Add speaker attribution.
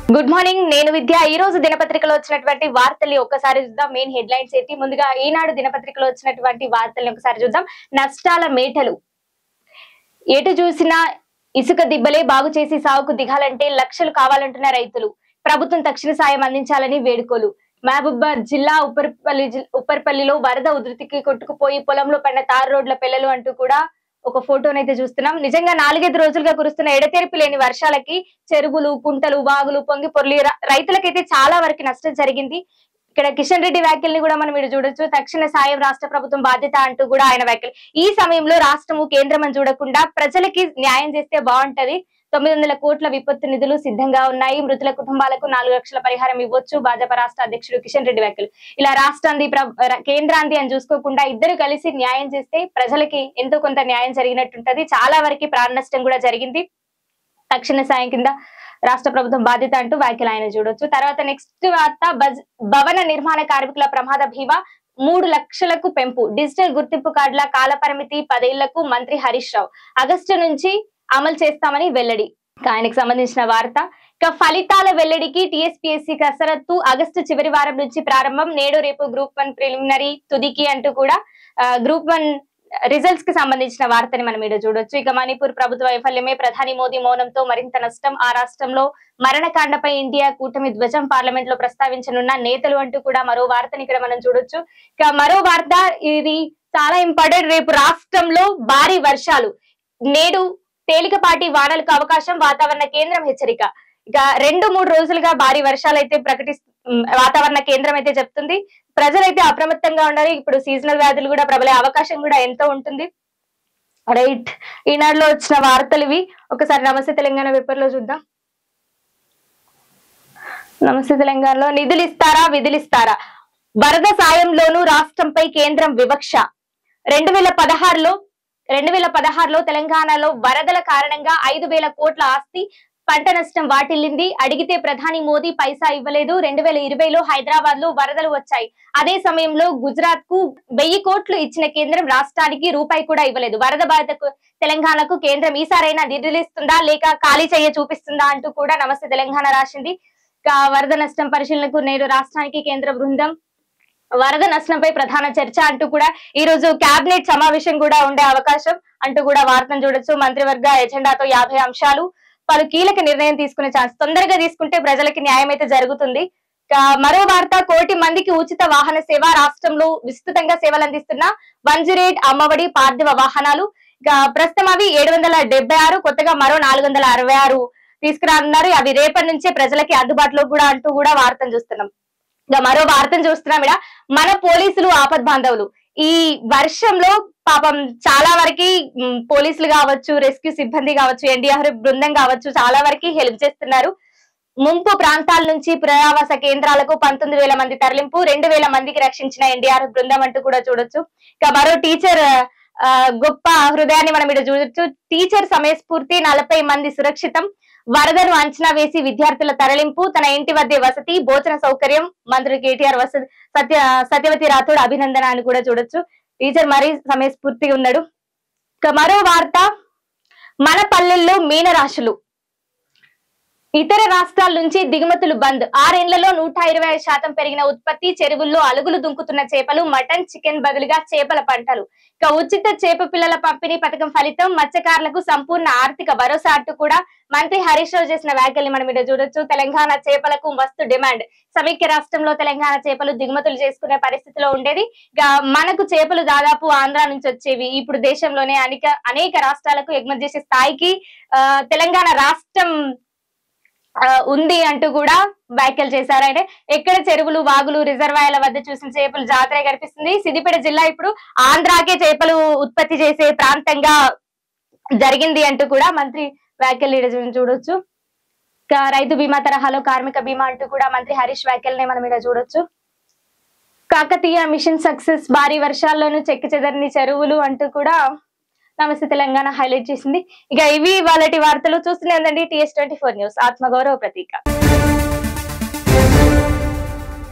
Speaker 1: good morning నేను విద్య ఈ రోజు దినపత్రికలో వచ్చినటువంటి వార్తల్ని ఒక్కసారి చూద్దాం మెయిన్ హెడ్ లైన్స్ ఏంటి ముందుగా ఈనాడు దినపత్రికలో వచ్చినటువంటి వార్తల్ని ఒకసారి చూద్దాం నష్టాల మేటలు ఎటు చూసినా ఇసుక దిబ్బలే బాగు చేసి సాగుకు దిగాలంటే లక్షలు కావాలంటున్న రైతులు ప్రభుత్వం తక్షణ సాయం అందించాలని వేడుకోలు మహబూబాద్ జిల్లా ఉప్పర్పల్లి జిల్- ఉప్పర్పల్లిలో వరద ఉధృతికి కొట్టుకుపోయి పొలంలో పడిన తారు రోడ్ల పిల్లలు అంటూ కూడా ఒక ఫోటోనైతే చూస్తున్నాం నిజంగా నాలుగైదు రోజులుగా కురుస్తున్న ఎడతెరిపి లేని వర్షాలకి చెరువులు కుంటలు వాగులు పొంగి పొర్లి ర- రైతులకైతే చాలా వరకు నష్టం జరిగింది ఇక్కడ కిషన్ రెడ్డి వ్యాఖ్యల్ని కూడా మనం ఇక్కడ చూడొచ్చు తక్షణ సాయం రాష్ట్ర ప్రభుత్వం బాధ్యత అంటూ కూడా ఆయన వ్యాఖ్యలు ఈ సమయంలో రాష్ట్రము కేంద్రం అని చూడకుండా ప్రజలకి న్యాయం చేస్తే బాగుంటది తొమ్మిది వందల కోట్ల విపత్తు నిధులు సిద్ధంగా ఉన్నాయి మృతుల కుటుంబాలకు నాలుగు లక్షల పరిహారం ఇవ్వచ్చు భాజపా రాష్ట్ర అధ్యక్షుడు కిషన్ రెడ్డి వ్యాఖ్యలు ఇలా రాష్ట్రాంది ప్ర- ర- కేంద్రాంది అని చూసుకోకుండా ఇద్దరు కలిసి న్యాయం చేస్తే ప్రజలకి ఎంతో కొంత న్యాయం జరిగినట్టుంటది చాలా వరకు ప్రాణ నష్టం కూడా జరిగింది తక్షణ సాయం కింద రాష్ట్ర ప్రభుత్వం బాధ్యత అంటూ వ్యాఖ్యలు ఆయన చూడొచ్చు తర్వాత నెక్స్ట్ వార్త బజ్- భవన నిర్మాణ కార్మికుల ప్రమాద భీమా మూడు లక్షలకు పెంపు డిజిటల్ గుర్తింపు కార్డుల కాల పరిమితి పదేళ్లకు మంత్రి హరీష్ రావు ఆగస్టు నుంచి అమలు చేస్తామని వెల్లడి ఇక ఆయనకు సంబంధించిన వార్త ఇక ఫలితాల వెల్లడికి టీఎస్పీఎస్సీ కసరత్తు ఆగస్టు చివరి వారం నుంచి ప్రారంభం నేడు రేపు గ్రూప్ వన్ ప్రిలిమినరీ తుదికి అంటూ కూడా ఆ, గ్రూప్ వన్ రిజల్ట్స్ కి సంబంధించిన వార్తని మనం ఇక్కడ చూడొచ్చు ఇక మణిపూర్ ప్రభుత్వ వైఫల్యమే ప్రధాని మోదీ మౌనంతో మరింత నష్టం ఆ రాష్ట్రంలో మరణకాండపై ఇండియా కూటమి ధ్వజం పార్లమెంట్ లో ప్రస్తావించనున్న నేతలు అంటూ కూడా మరో వార్తని ఇక్కడ మనం చూడొచ్చు ఇక మరో వార్త ఇది చాలా ఇంపార్టెంట్ రేపు రాష్ట్రంలో భారీ వర్షాలు నేడు తేలికపాటి వానలకు అవకాశం వాతావరణ కేంద్రం హెచ్చరిక ఇక రెండు మూడు రోజులుగా భారీ వర్షాలు అయితే ప్రకటిస్తు ఉమ్, వాతావరణ కేంద్రం అయితే చెప్తుంది ప్రజలైతే అప్రమత్తంగా ఉండాలి ఇప్పుడు సీజనల్ వ్యాధులు కూడా ప్రబలే అవకాశం కూడా ఎంతో ఉంటుంది రైట్ ఈనాడులో వచ్చిన వార్తలు ఇవి ఒకసారి నమస్తే తెలంగాణ పేపర్ లో చూద్దాం నమస్తే తెలంగాణలో నిధులు ఇస్తారా విధులు ఇస్తారా వరద సాయంలోనూ రాష్ట్రంపై కేంద్రం వివక్ష రెండు వేల పదహారులో రెండు వేల పదహారులో తెలంగాణలో వరదల కారణంగా ఐదు వేల కోట్ల ఆస్తి పంట నష్టం వాటిల్లింది అడిగితే ప్రధాని మోదీ పైసా ఇవ్వలేదు రెండు వేల ఇరవైలో హైదరాబాద్ లో వరదలు వచ్చాయి అదే సమయంలో గుజరాత్ కు వెయ్యి కోట్లు ఇచ్చిన కేంద్రం రాష్ట్రానికి రూపాయి కూడా ఇవ్వలేదు వరద బాధితకు తెలంగాణకు కేంద్రం ఈసారైనా నిధులిస్తుందా లేక ఖాళీ చెయ్య చూపిస్తుందా అంటూ కూడా నమస్తే తెలంగాణ రాసింది ఇక వరద నష్టం పరిశీలనకు నేడు రాష్ట్రానికి కేంద్ర బృందం వరద నష్టంపై ప్రధాన చర్చ అంటూ కూడా ఈ రోజు కేబినెట్ సమావేశం కూడా ఉండే అవకాశం అంటూ కూడా వార్తను చూడొచ్చు మంత్రివర్గ ఎజెండాతో యాభై అంశాలు పలు కీలక నిర్ణయం తీసుకునే ఛాన్స్ తొందరగా తీసుకుంటే ప్రజలకి న్యాయం అయితే జరుగుతుంది ఇక మరో వార్త కోటి మందికి ఉచిత వాహన సేవ రాష్ట్రంలో విస్తృతంగా సేవలు అందిస్తున్న వన్ జీరో ఎయిట్ అమ్మఒడి పార్థివ వాహనాలు ఇక ప్రస్తుతం అవి ఏడు వందల డెబ్బై ఆరు కొత్తగా మరో నాలుగు వందల అరవై ఆరు తీసుకురానున్నారు అవి రేపటి నుంచే ప్రజలకి అందుబాటులో కూడా అంటూ కూడా వార్తను చూస్తున్నాం ఇక మరో వార్తను చూస్తున్నాం ఇక్కడ మన పోలీసులు ఆపద్ బాంధవులు ఈ వర్షంలో పాపం చాలా వరకు పోలీసులు కావచ్చు రెస్క్యూ సిబ్బంది కావచ్చు ఎన్డీఆర్ బృందం కావచ్చు చాలా వరకు హెల్ప్ చేస్తున్నారు ముంపు ప్రాంతాల నుంచి పునరావాస కేంద్రాలకు పంతొమ్మిది వేల మంది తరలింపు రెండు వేల మందికి రక్షించిన ఎన్డీఆర్ బృందం అంటూ కూడా చూడొచ్చు ఇక మరో టీచర్ ఆ, గొప్ప హృదయాన్ని మనం ఇక్కడ చూడొచ్చు టీచర్ సమయస్ఫూర్తి నలభై మంది సురక్షితం వరదను అంచనా వేసి విద్యార్థుల తరలింపు తన ఇంటి వద్దే వసతి భోజన సౌకర్యం మంత్రి కేటీఆర్ వసతి సత్య సత్యవతి రాథోడ్ అభినందన అని కూడా చూడొచ్చు టీచర్ మరీ సమయస్ఫూర్తిగా ఉన్నాడు ఇక మరో వార్త మన పల్లెల్లో మీనరాశులు ఇతర రాష్ట్రాల నుంచి దిగుమతులు బంద్ ఆరేళ్లలో నూట ఇరవై ఐదు శాతం పెరిగిన ఉత్పత్తి చెరువుల్లో అలుగులు దుంకుతున్న చేపలు మటన్ చికెన్ బదులుగా చేపల పంటలు ఇక ఉచిత చేప పిల్లల పంపిణీ పథకం ఫలితం మత్స్యకారులకు సంపూర్ణ ఆర్థిక భరోసా అంటూ కూడా మంత్రి హరీష్ రావు చేసిన వ్యాఖ్యల్ని మనం ఇక్కడ చూడొచ్చు తెలంగాణ చేపలకు మస్తు డిమాండ్ సమైక్య రాష్ట్రంలో తెలంగాణ చేపలు దిగుమతులు చేసుకునే పరిస్థితిలో ఉండేది ఇక మనకు చేపలు దాదాపు ఆంధ్ర నుంచి వచ్చేవి ఇప్పుడు దేశంలోనే అనేక అనేక రాష్ట్రాలకు ఎగుమతి చేసే స్థాయికి ఆ, తెలంగాణ రాష్ట్రం ఆ, ఉంది అంటూ కూడా వ్యాఖ్యలు చేశారు అంటే ఎక్కడ చెరువులు వాగులు రిజర్వాయర్ల వద్ద చూసిన చేపలు జాతర కనిపిస్తుంది సిద్దిపేట జిల్లా ఇప్పుడు ఆంధ్రాకే చేపలు ఉత్పత్తి చేసే ప్రాంతంగా జరిగింది అంటూ కూడా మంత్రి వ్యాఖ్యలు ఈడ చూ- చూడొచ్చు ఇక రైతు బీమా తరహాలో కార్మిక బీమా అంటూ కూడా మంత్రి హరీష్ వ్యాఖ్యల్ని మనం ఇక్కడ చూడొచ్చు కాకతీయ మిషన్ సక్సెస్ భారీ వర్షాల్లోనూ చెక్కి చెదరని చెరువులు అంటూ కూడా నమస్తే తెలంగాణ హైలైట్ చేసింది ఇక ఇవి వాళ్ళటి వార్తలు చూస్తూనే ఉందండి టీఎస్ ట్వంటీ ఫోర్ న్యూస్ ఆత్మగౌరవ ప్రతీక